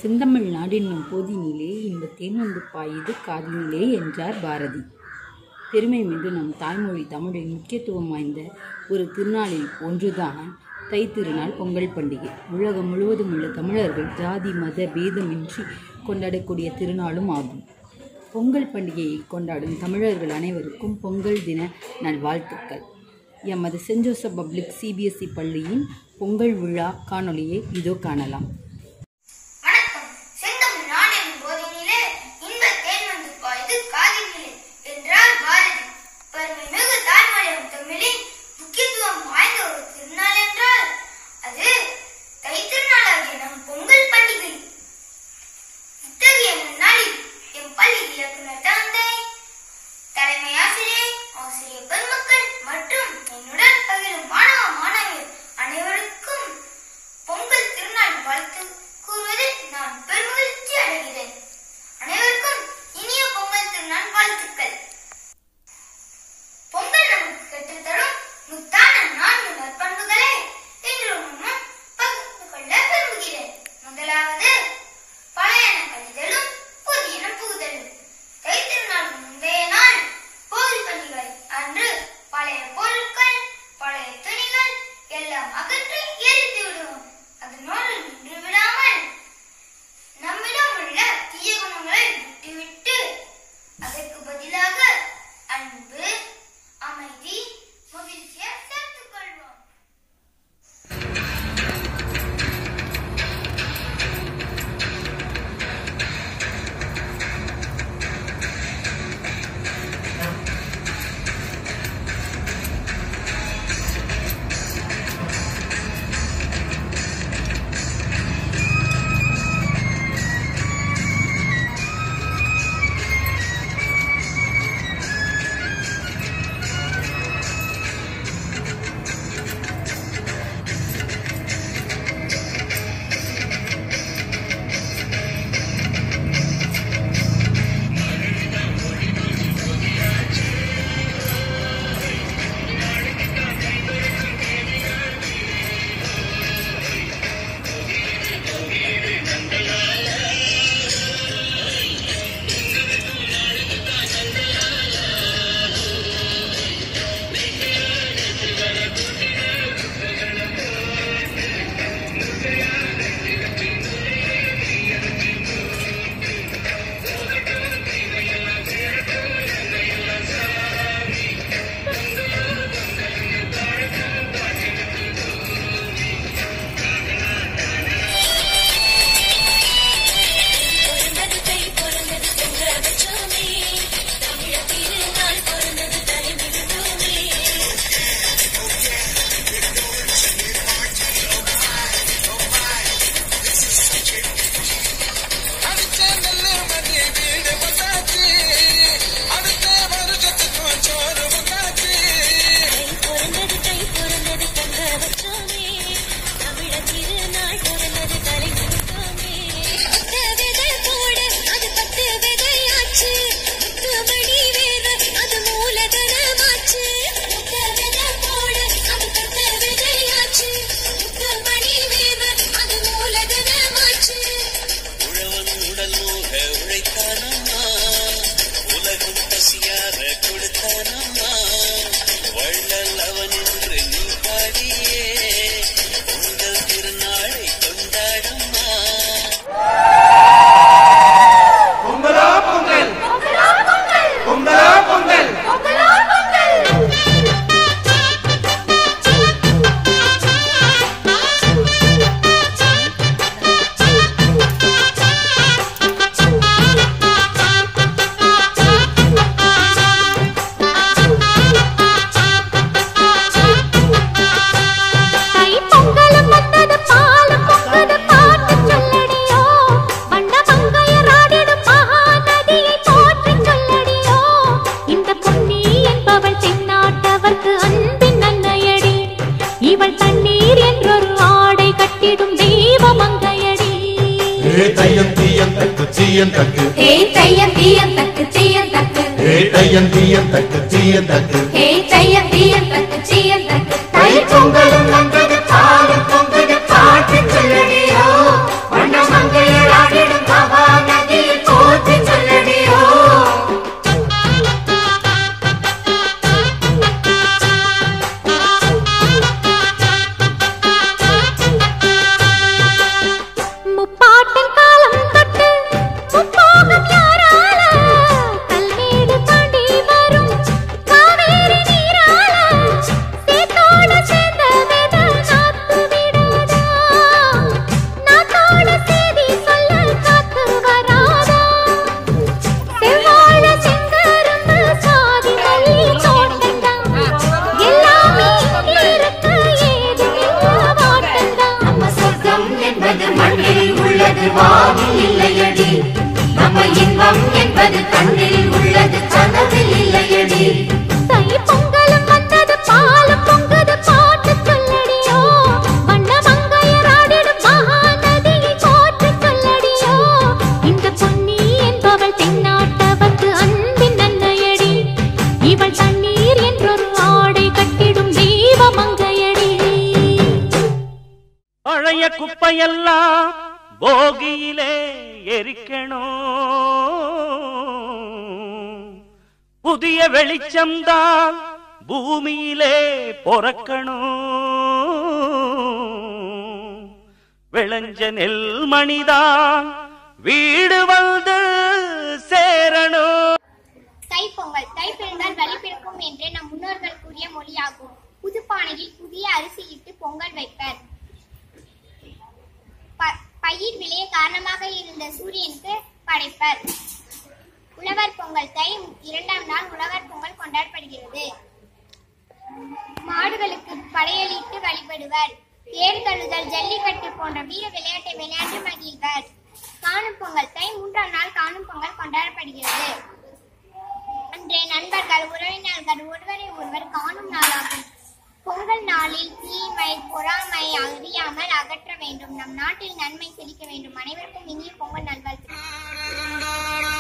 செந்தமிழ் நாடென்னும் போதினிலே இன்பத் தேன் வந்து பாயுது காதினிலே என்றார் பாரதி பெருமை மிகு நம் தாய்மொழி தமிழின் முக்கியத்துவம் வாய்ந்த ஒரு திருநாளில் ஒன்றுதான் தைத்திருநாள் பொங்கல் பண்டிகை உலகம் முழுவதும் உள்ள தமிழர்கள் ஜாதி மத பேதமின்றி கொண்டாடக்கூடிய திருநாளும் ஆகும் பொங்கல் பண்டிகையை கொண்டாடும் தமிழர்கள் அனைவருக்கும் பொங்கல் தின நல்வாழ்த்துக்கள் எமது சென்ட் ஜோசப் பப்ளிக் சிபிஎஸ்இ பள்ளியின் பொங்கல் விழா காணொளியை இதோ காணலாம் வணக்கம் செந்தமிழ் நாடெனும் போதினிலே இன்பத் தேன் வந்து பாய்து காதினிலே என்றார் பாரதி பெருமை மிகு தாய்மொழியும் தமிழின் முக்கியத்துவம் வாய்ந்த ஒரு திருநாள் என்றால் அது தைத்திருநாளாகிய நம் பொங்கல் பண்டிகை இத்தகைய நன்னாளில் எம் பள்ளி இயக்குனர் தந்தை தலைமை ஆசிரியர் ஆசிரியர் பெருமக்கள் மற்றும் என்னுடன் பகிரும் மாணவ மாணவியர் அனைவருக்கும் பொங்கல் திருநாள் வாழ்த்து கூறுவதில் நான் பெருமகிழ்ச்சி அடைகிறேன் அனைவருக்கும் இனிய பொங்கல் திருநாள் வாழ்த்துக்கள் பொங்கல் நமக்கு கற்றுத்தரும் முத்தான நான்கு நற்பண்புகளை இன்று முன்னும் பகிர்ந்து கொள்ள விரும்புகிறேன் முதலாவது பழையன கழிதலும் புதியன புகுதலும் தைத்திருநாள் முந்தைய நாள் போகி பண்டிகை அன்று பழைய பொருட்கள் பழைய துணிகள் எல்லாம் அகற்றி எரித்து விடுவோம் அதனோடு நின்று விடாமல் நம்மிடம் உள்ள தீய குணங்களை விட்டுவிட்டு அதற்கு பதிலாக அன்பு அமைதி மகிழ்ச்சியை சேர்த்துக் கொள்வோம் பொருந்தது தை பொருந்தது பொங்கலட்சுமி தமிழ திருநாள் பொருந்தது தலைமிகுமே அடுத்த நல்ல மதி வீடு வந்தாச்சு அடுத்த வருஷத்துக்கும் சோறு வந்தாச்சு தை பொருந்தது தை பொருந்தது பொங்கலட்சுமி தமிழ திருநாள் பொருந்தது தலைமிகுமே பத்து விதை போட அது பத்து விதையாச்சு முத்து மணி வேத அது மூலதனமாச்சு முத்து விதை போட அது பத்து விதையாச்சு முத்து மணி வேத அது மூலதனமாச்சு உழவன் உடல் நோக உழைத்தானம்மா உலகம் பசியார கொடுத்தானம்மா வள்ளல் அவன் என்று நீ பாடியே உங்கள் திருநாளை கொண்டாடம்மா பொங்கலோ பொங்கல் பொங்கலோ பொங்கல் தை பொங்கலும் வந்தது பாலும் பொங்குது பாட்டு சொல்லடியோ வண்ண மங்கையராடிடும் மகாநதியை போற்றி சொல்லடியோ இந்த பொன்னி என்பவள் தென்னாட்டவர்க்கு அன்பின் நன்னையடி இவள் தண்ணீர் என்றொரு ஆடை கட்டிடும் தெய்வ மங்கையடி ஏ தையம் தீயம் தக்கு தீயம் தக்கு ஹே தையம் தீயம் தக்கு தீயம் தக்கு ஏ தையம் தீயம் தக்கு தீயம் தக்கு ஹே தையம் தீயம் தக்கு தீயம் தக்கு தை பொங்கலும் வந்தது பாலும் பொங்குது பாட்டு சொல்லடியோ வண்ண மங்கையராடி அது வானில் இல்லையடி நம்ம இன்பம் என்பது கண்ணில் உள்ளது கனவில் இல்லையடி தை பொங்கலும் வந்தது பாலும் பொங்குது பாட்டு சொல்லடியோ வண்ண மங்கையராடிடும் மகாநதியை போற்று சொல்லடியோ இந்த பொன்னி என்பவள் தென்னாட்டவர்க்கு அன்பின் நன்மையடி இவள் தண்ணீர் என்றொரு ஆடை கட்டிடும் தீப மங்கையடி பழைய குப்பையெல்லாம் போகியிலே எரிக்கணும் புதிய வெளிச்சம்தான் பூமியிலே பொறக்கணும் விளைஞ்ச நெல் மணிதான் வீடு வந்து சேரணும் தைப்பொங்கல் தை பிறந்தால் வழி பிறக்கும் என்று நம் முன்னோர்கள் கூறிய மொழியாகும் புதுப்பானையில் புதிய அரிசியிட்டு பொங்கல் வைப்பர் ப- பயிர் விளைய காரணமாக இருந்த சூரியனுக்கு படைப்பர் உழவர் பொங்கல் தை இரண்டாம் நாள் உழவர் பொங்கல் கொண்டாடப்படுகிறது மாடுகளுக்கு படையலிட்டு வழிபடுவர் தேர் தழுதல் ஜல்லிக்கட்டு போன்ற வீர விளையாட்டை விளையாண்டு மகிழ்வர் காணும் பொங்கல் தை மூன்றாம் நாள் காணும் பொங்கல் கொண்டாடப்படுகிறது அன்றைய நண்பர்கள் உறவினர்கள் ஒருவரை ஒருவர் காணும் நாளாகும் பொங்கல் நாளில் தீமை பொறாமை அறியாமல் அகற்ற வேண்டும் நம் நாட்டில் நன்மை செழிக்க வேண்டும் அனைவருக்கும் இனிய பொங்கல் நல்வாழ்த்து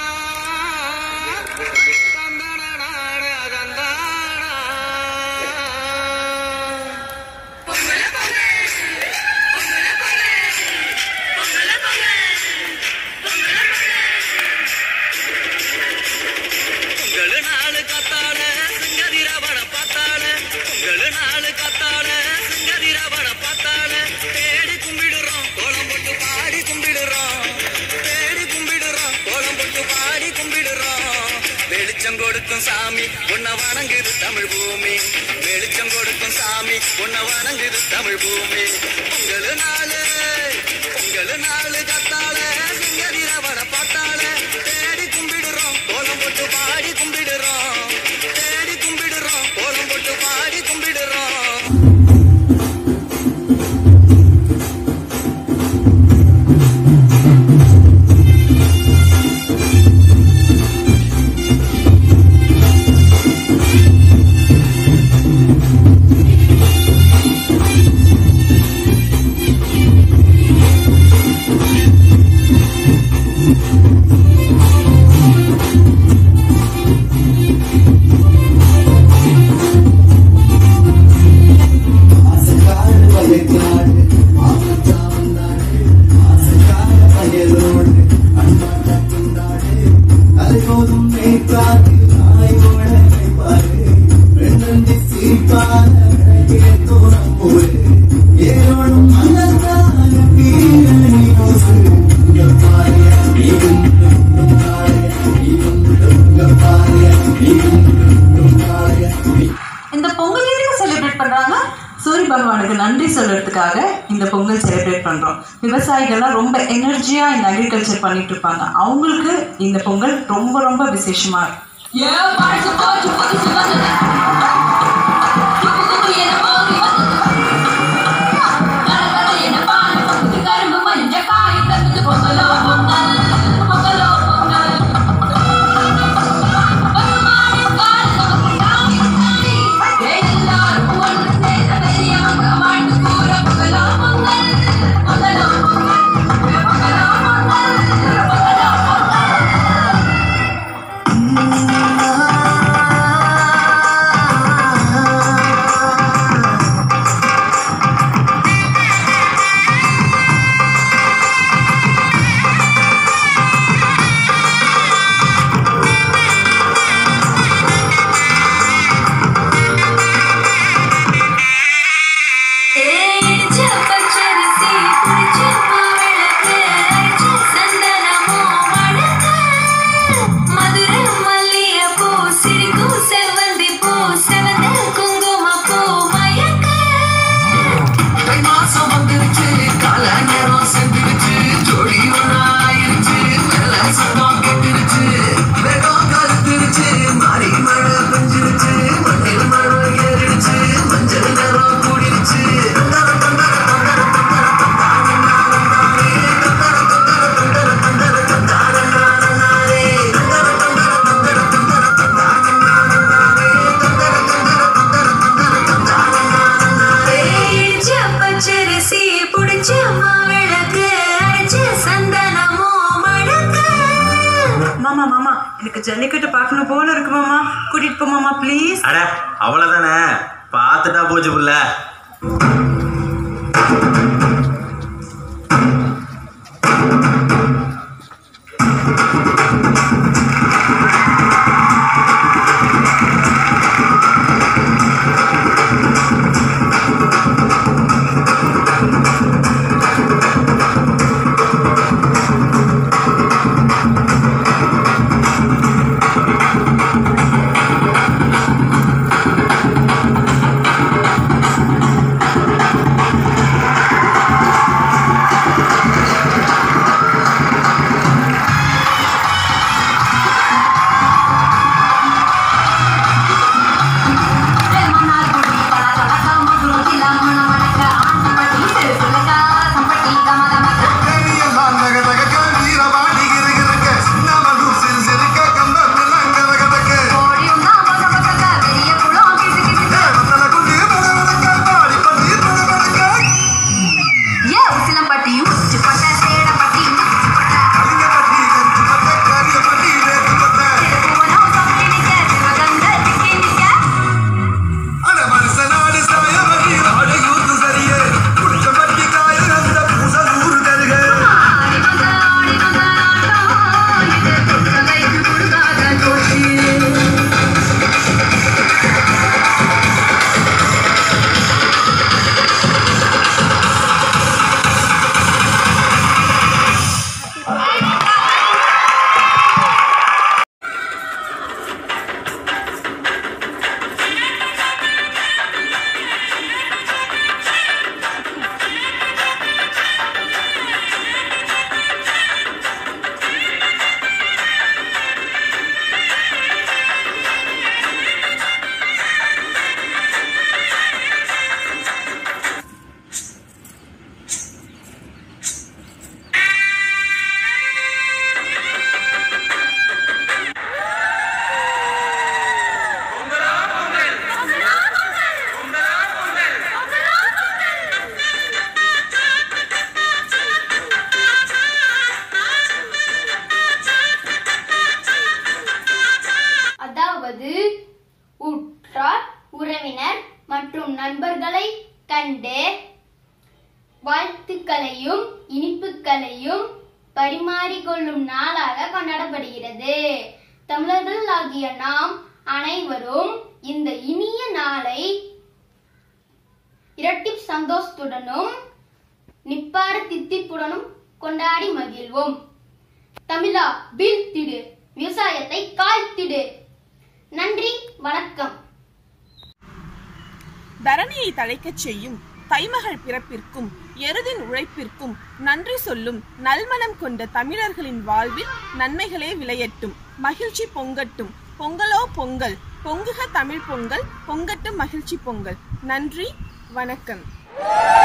பொங்கல் நாள் கத்தாழ சிங்கதிரவன பார்த்தாழ பொங்கல் நாள் கத்தாழ சிங்கதிரவன பார்த்தாழ தேடி கும்பிடுறோம் கோலம் போட்டு பாடி கும்பிடுறோம் தேடி கும்பிடுறோம் கோலம் போட்டு பாடி கும்பிடுறோம் வெளிச்சம் கொடுக்கும் சாமி உன்னை வணங்குது தமிழ் பூமி வெளிச்சம் கொடுக்கும் சாமி உன்னை வணங்குது தமிழ் பூமி பொங்கல் நாள் பொங்கல் நாள் கத்தாழ சிங்கதிரவன பார்த்தாழ தேடி கும்பிடுறோம் கோலம் போட்டு பாடி கும்பிடுறோம் தேடி கும்பிடுறோம் கோலம் போட்டு பாடி கும்பிடுறோம் இந்த பொங்கல் எதுக்கு செலிப்ரேட் பண்றாங்க சூரிய பகவானுக்கு நன்றி சொல்றதுக்காக இந்த பொங்கல் செலிப்ரேட் பண்றோம் விவசாயிகள்லாம் ரொம்ப எனர்ஜியா இந்த அக்ரிகல்ச்சர் பண்ணிட்டு இருப்பாங்க அவங்களுக்கு இந்த பொங்கல் ரொம்ப ரொம்ப விசேஷமா இருக்கும் பொங்கலோ விளக்கு அடிச்சு சந்தனமோ மடக்கு மாமா மாமா எனக்கு ஜல்லிக்கட்டு பார்க்கணும் போல இருக்கு மாமா கூட்டிட்டு போ மாமா ப்ளீஸ் அட அவ்வளவுதானே பார்த்துட்டா போச்சு புள்ள அதாவது உற்றார் உறவினர் மற்றும் நண்பர்களை கண்டு வாழ்த்துக்களையும் இனிப்புகளையும் பரிமாறிக்கொள்ளும் நாளாக கொண்டாடப்படுகிறது தமிழர்கள் ஆகிய நாம் அனைவரும் இந்த இனிய நாளை இரட்டி சந்தோஷத்துடனும் நிப்பார தித்திப்புடனும் கொண்டாடி மகிழ்வோம் தமிழா வீழ்த்திடு விவசாயத்தை காய்த்திடு நன்றி வணக்கம் தரணியை தழைக்கச் செய்யும் தைமகள் பிறப்பிற்கும் எருதின் உழைப்பிற்கும் நன்றி சொல்லும் நல்மனம் கொண்ட தமிழர்களின் வாழ்வில் நன்மைகளே விளையட்டும் மகிழ்ச்சி பொங்கட்டும் பொங்கலோ பொங்கல் பொங்குக தமிழ் பொங்கல் பொங்கட்டும் மகிழ்ச்சி பொங்கல் நன்றி வணக்கம்